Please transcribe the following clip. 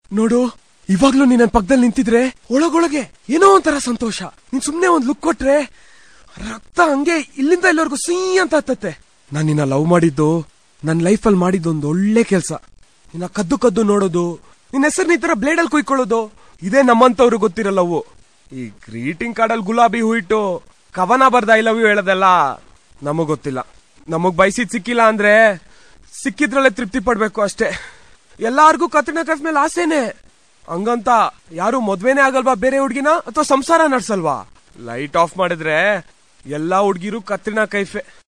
ನೋಡು ಇವಾಗ್ಲೂ ನೀನ್ ನನ್ ಪಕ್ಕದಲ್ಲಿ ನಿಂತಿದ್ರೆ ಒಳಗೊಳಗೆ ಏನೋ ಒಂಥರ ಸಂತೋಷ ನೀನ್ ಸುಮ್ನೆ ಒಂದ್ ಲುಕ್ ಕೊಟ್ರೆ ರಕ್ತ ಹಂಗೆ ಇಲ್ಲಿಂದ ಇಲ್ಲಿವರೆಗೂ ಸೀ ಅಂತ ಹತ್ತತ್ತೆ ನಾನ್ ನಿನ್ನ ಲವ್ ಮಾಡಿದ್ದು ನನ್ ಲೈಫಲ್ಲಿ ಮಾಡಿದ್ದು ಒಂದು ಒಳ್ಳೆ ಕೆಲ್ಸ ನಿನ್ನ ಕದ್ದು ಕದ್ದು ನೋಡೋದು ನಿನ್ನ ಹೆಸರು ಈ ತರ ಬ್ಲೇಡಲ್ಲಿ ಕುಯ್ಕೊಳ್ಳೋದು ಇದೇ ನಮ್ಮಂತವ್ರು ಗೊತ್ತಿರೋ ಲವ್ ಈ ಗ್ರೀಟಿಂಗ್ ಕಾರ್ಡಲ್ಲಿ ಗುಲಾಬಿ ಹೂ ಇಟ್ಟು ಕವನ ಬರ್ದ ಐ ಲವ್ ಯು ಹೇಳೋದಲ್ಲ ನಮಗ್ ಗೊತ್ತಿಲ್ಲ ನಮಗ್ ಬಯಸಿದ್ ಸಿಕ್ಕಿಲ್ಲ ಅಂದ್ರೆ ಸಿಕ್ಕಿದ್ರಲ್ಲೇ ತೃಪ್ತಿ ಪಡ್ಬೇಕು ಅಷ್ಟೇ ಎಲ್ಲಾರ್ಗೂ ಕತ್ರಿನಾ ಕೈಫ್ ಮೇಲೆ ಆಸೆನೆ ಹಂಗಂತ ಯಾರು ಮದ್ವೆನೇ ಆಗಲ್ವಾ ಬೇರೆ ಹುಡ್ಗಿನ ಅಥವಾ ಸಂಸಾರ ನಡ್ಸಲ್ವಾ ಲೈಟ್ ಆಫ್ ಮಾಡಿದ್ರೆ ಎಲ್ಲಾ ಹುಡ್ಗಿರು ಕತ್ರಿನಾ ಕೈಫೆ